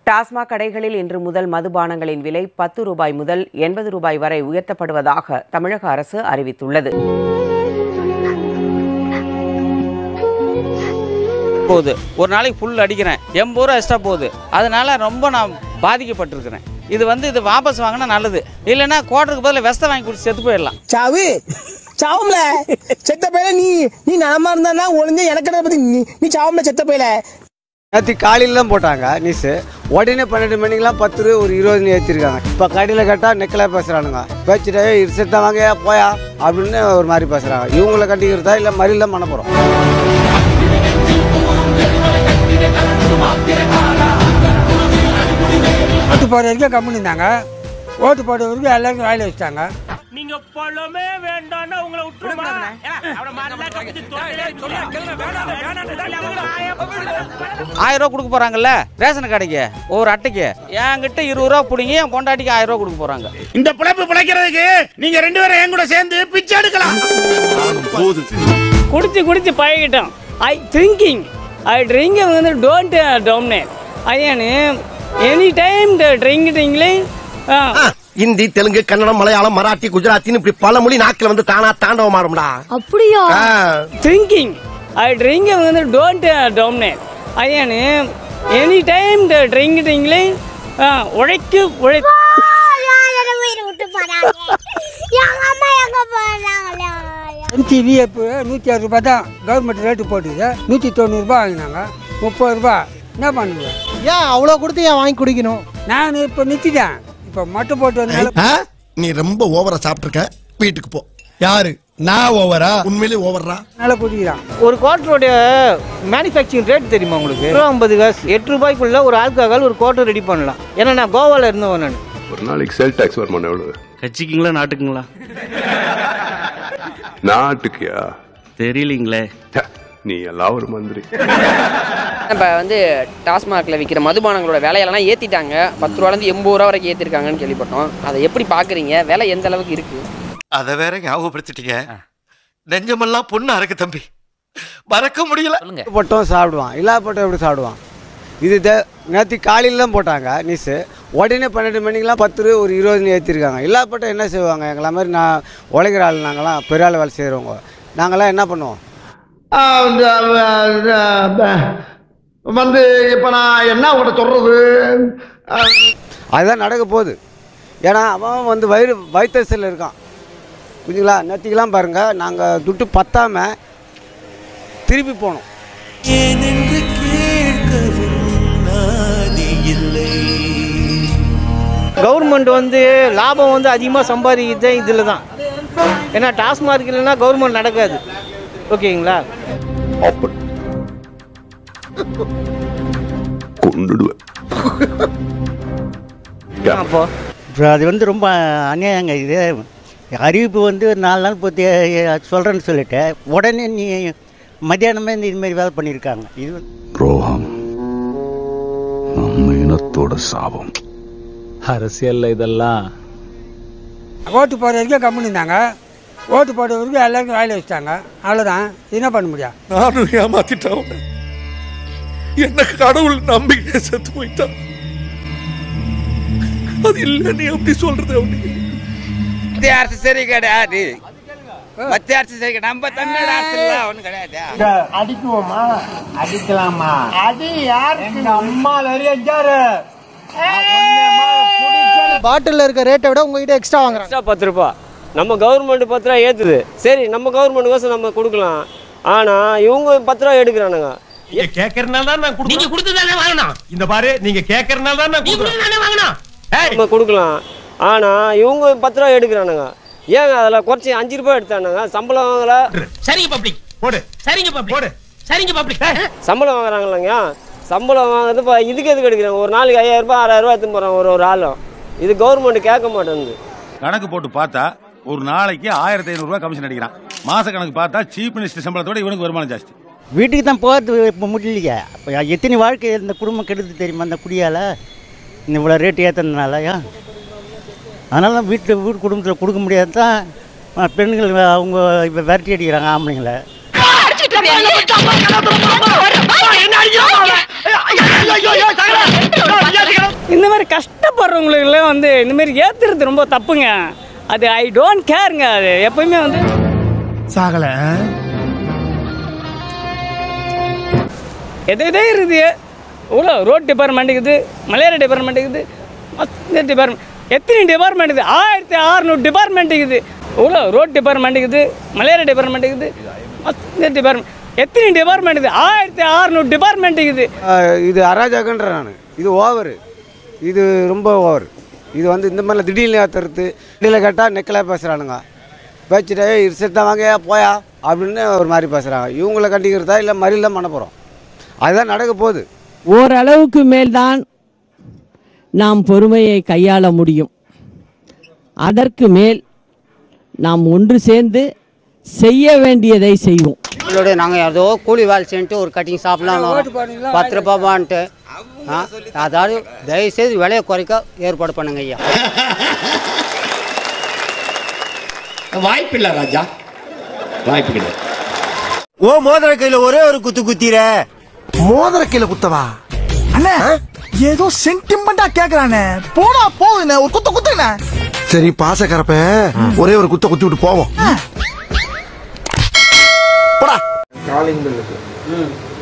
டாஸ்மாக் கடைகளில் இன்று முதல் மதுபானங்களின் விலை பத்து ரூபாய் முதல் எண்பது ரூபாய் வரை உயர்த்தப்படுவதாக தமிழக அரசு அறிவித்துள்ளது போகுது ஒரு நாளைக்கு ஃபுல் அடிக்கிறேன் எண்பது ரூபா எக்ஸ்ட்ரா போகுது அதனால ரொம்ப நான் பாதிக்கப்பட்டிருக்கிறேன் இது வந்து இது வாபஸ் வாங்கினா நல்லது இல்லைன்னா கோட்டருக்கு பதிலாக வெஸ்தை வாங்கி குடிச்சு செத்து போயிடலாம் சாவு சாவும்ல செத்த பையல நீ நீ நலமா இருந்தா ஒளிஞ்ச எனக்கு என்ன பத்தி நீ நீ சாவும்ல செத்த பையல நேற்று காலையில் தான் போட்டாங்க நியூஸு உடனே பன்னெண்டு மணிக்கெலாம் பத்து ரூபா ஒரு இருபதுன்னு ஏற்றிருக்காங்க இப்போ கடையில் கேட்டால் நெக்கலாக பேசுகிறானுங்க பேச்சுட்டே இருசட்டா வாங்க போயா அப்படின்னு ஒரு மாதிரி பேசுகிறாங்க இவங்கள கட்டிக்கிறதா இல்லை மறியல் தான் பண்ண போகிறோம் ஓட்டு போடுற வரைக்கும் கம்முன்னு இருந்தாங்க ஓட்டு போடுற வரைக்கும் எல்லாருக்கும் வாயில் வச்சுட்டாங்க நீங்க பழமே வேண்டாம்னா உங்களை விட்டுருமா ஆயிரம் ரூபா கொடுக்க போகிறாங்கல்ல ரேஷன் கடைக்கு ஒரு அட்டைக்கு என்கிட்ட இருபது ரூபா பிடிங்கி என் பொண்டாட்டிக்கு ஆயிரம் ரூபா கொடுக்க போகிறாங்க இந்த பிழைப்பு பிழைக்கிறதுக்கு நீங்க ரெண்டு பேரும் என் கூட சேர்ந்து பிச்சை எடுக்கலாம் குடிச்சு குடிச்சு பழகிட்டோம் ஐ ட்ரிங்கிங் ஐ ட்ரிங்க் வந்து டோன்ட் டோம்னேட் ஐயானு எனி டைம் ட்ரிங்க் ட்ரிங்க்லி இந்தி தெலுங்கு கன்னடம் மலையாளம் மராட்டி குஜராத்தின்னு இப்படி பல மொழி நாக்கில் வந்து தானா தாண்டவம் ஆடும்டா அப்படியா ட்ரிங்கிங் ஐ ட்ரிங்க் வந்து டோன்ட் டோம்னேட் ஐயானு எனி டைம் ட்ரிங்க் ட்ரிங்க்லி உழைக்கு உழை உயிரை விட்டு போறாங்க எங்க அம்மா எங்க போறாங்களா எம்டிவிஎஃப் நூற்றி அறுபது ரூபாய் தான் கவர்மெண்ட் ரேட்டு போட்டுது நூற்றி தொண்ணூறுரூபா வாங்கினாங்க முப்பது ரூபா என்ன பண்ணுவேன் ஏன் அவ்வளவு கொடுத்து ஏன் வாங்கி குடிக்கணும் நான் இப்போ நிறுத்திட்டேன் இப்போ மட்டும் போட்டு வந்தனால நீ ரொம்ப ஓவரா சாப்பிட்டுருக்க வீட்டுக்கு போ யாரு நான் ஓவரா உண்மையிலே ஓவரா நல்லா குடிக்கிறான் ஒரு குவார்டருடைய மேனுஃபேக்சரிங் ரேட் தெரியுமா உங்களுக்கு ரூபா ஐம்பது காசு எட்டு ரூபாய்க்குள்ள ஒரு ஆல்கஹால் ஒரு குவார்டர் ரெடி பண்ணலாம் ஏன்னா நான் கோவால இருந்தவன் நான் ஒரு நாளைக்கு செல் டாக்ஸ் வருமானம் எவ்வளவு கட்சிக்குங்களா நாட்டுக்குங்களா நாட்டுக்கியா தெரியலீங்களே ச்சே, நீ எல்லாம் ஒரு மந்திரி இப்போ வந்து டாஸ்மாகில் விற்கிற மதுபானங்களோட விலையெல்லாம் ஏற்றிட்டாங்க பத்து ரூபாலேருந்து எண்பது ரூபா வரைக்கும் ஏற்றிருக்காங்கன்னு கேள்விப்பட்டோம் அதை எப்படி பார்க்குறீங்க விலை எந்த அளவுக்கு இருக்குது அத வேற ஞாபகப்படுத்திட்டீங்க நெஞ்சமெல்லாம் பொண்ணா இருக்கு தம்பி மறக்க முடியல போட்டோம் சாப்பிடுவான் இல்லா போட்டோம் எப்படி சாப்பிடுவான் இது தே நேற்று காலையில் தான் போட்டாங்க நியூஸு உடனே பன்னெண்டு மணிக்கெலாம் பத்து ரூபா ஒரு இருபதுன்னு ஏற்றிருக்காங்க இல்லா போட்டோம் என்ன செய்வாங்க எங்களை மாதிரி நான் உழைக்கிற ஆள் நாங்களாம் பெரிய ஆள் வேலை செய்கிறவங்க நாங்களாம் என்ன பண்ணுவோம் வந்து இப்ப நான் என்ன உங்கள்கிட்ட சொல்றது அதுதான் நடக்க போகுது ஏன்னா அவன் வந்து வயிறு வயிற்றுல இருக்கான் புரிஞ்சுங்களா நேற்றுக்கெல்லாம் பாருங்கள் நாங்கள் துட்டு பத்தாமல் திருப்பி போனோம் கவர்மெண்ட் வந்து லாபம் வந்து அதிகமாக சம்பாதிக்கிறது இதில் தான் ஏன்னா டாஸ்மார்க் இல்லைன்னா கவர்மெண்ட் நடக்காது ஓகேங்களா கொண்டுடுவேன் அப்போ இப்போ அது வந்து ரொம்ப அநியாயங்க இது அறிவிப்பு வந்து ஒரு நாலு நாள் பற்றி சொல்கிறேன்னு சொல்லிட்டு உடனே நீ மத்தியானமே இந்த இதுமாரி வேலை பண்ணியிருக்காங்க இது வந்து துரோகம் நம்ம இனத்தோட சாபம் அரசியல்ல இதெல்லாம் ஓட்டு போடுற வரைக்கும் கம்முன்னு இருந்தாங்க ஓட்டு போடுற வரைக்கும் எல்லாருக்கும் வாயில் வச்சுட்டாங்க அவ்வளோதான் என்ன பண்ண முடியும் நானும் ஏமாத்திட்டேன் என்ன கடவுள் நம்பிக்கை செத்து போயிட்டான் அது இல்ல நீ எப்படி சொல்றது அவனுக்கு மத்திய அரசு சரி கிடையாது மத்திய அரசு சரி கிடையாது நம்ம தமிழ்நாடு அரசு இல்லை ஒன்றும் கிடையாது அடிக்குவோமா அடிக்கலாமா அது யாருக்கு அம்மா நிறைய பாட்டில் இருக்க ரேட்டை விட உங்ககிட்ட எக்ஸ்ட்ரா வாங்குறாங்க எக்ஸ்ட்ரா பத்து ரூபா நம்ம கவர்மெண்ட் பத்து ரூபா ஏற்றுது சரி நம்ம கவர்மெண்ட்டுக்கோசம் நம்ம கொடுக்கலாம் ஆனால் இவங்க பத்து ரூபா எடுக்கிறானுங்க நீங்க கேக்குறனால தான் நான் நீங்க கொடுத்ததானே வாங்கணும் இந்த பாரு நீங்க கேக்குறனால தான் நான் கொடுக்குறேன் வாங்கணும் நம்ம கொடுக்கலாம் ஆனால் இவங்க பத்து ரூபா எடுக்கிறானுங்க ஏங்க அதில் குறைச்சி அஞ்சு ரூபாய் எடுத்தானுங்க சம்பளம் வாங்கல சரிங்க பப்ளிக் போடு சரிங்க பப்ளிக் போடு சரிங்க பப்ளிக் சம்பளம் வாங்குறாங்களாங்க சம்பளம் வாங்குறது இப்போ இதுக்கு எதுக்கு எடுக்கிறாங்க ஒரு நாளைக்கு ஐயாயிரம் ரூபாய் ஆறாயிரம் ரூபாய் எடுத்துன்னு போகிறாங்க ஒரு ஒரு ஆளும் இது கவர்மெண்ட் கேட்க மாட்டேங்குது கணக்கு போட்டு பார்த்தா ஒரு நாளைக்கு ஆயிரத்தி ஐநூறு ரூபாய் கமிஷன் அடிக்கிறான் மாச கணக்கு பார்த்தா சீஃப் மினிஸ்டர் சம்பளத்தோட இவனுக்கு வருமானம் ஜாஸ்தி வீட்டுக்கு தான் போகிறது இப்போ முடியலையே அப்போ எத்தனை வாழ்க்கை இந்த குடும்பம் கெடுது தெரியுமா அந்த குடியால் இந்த இவ்வளோ ரேட்டு ஏற்றுனதுனாலயா அதனால தான் வீட்டில் வீட்டு குடும்பத்தில் கொடுக்க முடியாது தான் பெண்கள் அவங்க இப்போ விரட்டி அடிக்கிறாங்க ஆம்பளைங்களை இந்த மாதிரி கஷ்டப்படுறவங்களுக்குலாம் வந்து இந்த மாதிரி ஏத்துறது ரொம்ப தப்புங்க அது ஐ டோன்ட் கேருங்க அது எப்பயுமே வந்து சாகல எது எதே இருக்குது இவ்வளோ ரோட் டிபார்ட்மெண்ட் இருக்குது மலையாள டிபார்ட்மெண்ட் இருக்குது மற்ற டிபார்ட்மெண்ட் எத்தனை டிபார்ட்மெண்ட் இருக்குது ஆயிரத்தி அறநூறு டிபார்ட்மெண்ட் இருக்குது இவ்வளோ ரோட் டிபார்ட்மெண்ட் இருக்குது மலையாள டிபார்ட்மெண்ட் இருக்குது மற்ற டிபார்ட்மெண்ட் எத்தனை டிபார்ட்மெண்ட் இருக்குது ஆயிரத்தி அறநூறு டிபார்ட்மெண்ட் இருக்குது ஆஹ் இது அராஜகன்ற நான் இது ஓவரு இது ரொம்ப ஓவர் இது வந்து இந்த மாதிரிலாம் திடீர்னு ஏற்றுறது திடீர்னு கேட்டால் நெக்கலாக பேசுகிறானுங்க பேச்சுட்டே இருசத்தா வாங்க போயா அப்படின்னு ஒரு மாதிரி பேசுகிறாங்க இவங்கள கண்டிக்கிறதா இல்லை மறியல் தான் பண்ண போகிறோம் அதுதான் நடக்க போகுது ஓரளவுக்கு மேல்தான் நாம் பொறுமையை கையாள முடியும் அதற்கு மேல் நாம் ஒன்று சேர்ந்து செய்ய வேண்டியதை செய்வோம் இதோட நாங்கள் ஏதோ கூலி வேலை செஞ்சுட்டு ஒரு கட்டிங் சாப்பிடலாம் வரோம். பத்து ரூபாவான்ட்டு ஆ அதாவது தயவுசெய்து விலையை குறைக்க ஏற்பாடு பண்ணுங்க ஐயா வாய்ப்பில்லை ராஜா வாய்ப்பு கிடையாது ஓ மோதிர கையில ஒரே ஒரு குத்து குத்திர மோதிர கையில குத்தவா அண்ணே ஏதோ சென்டிமெண்டா கேக்குறானே போடா போகுதுண்ணே ஒரு குத்த குத்துண்ணே சரி பாசக்கரப்ப ஒரே ஒரு குத்த குத்தி விட்டு போவோம் காலிங் பில்லுக்கு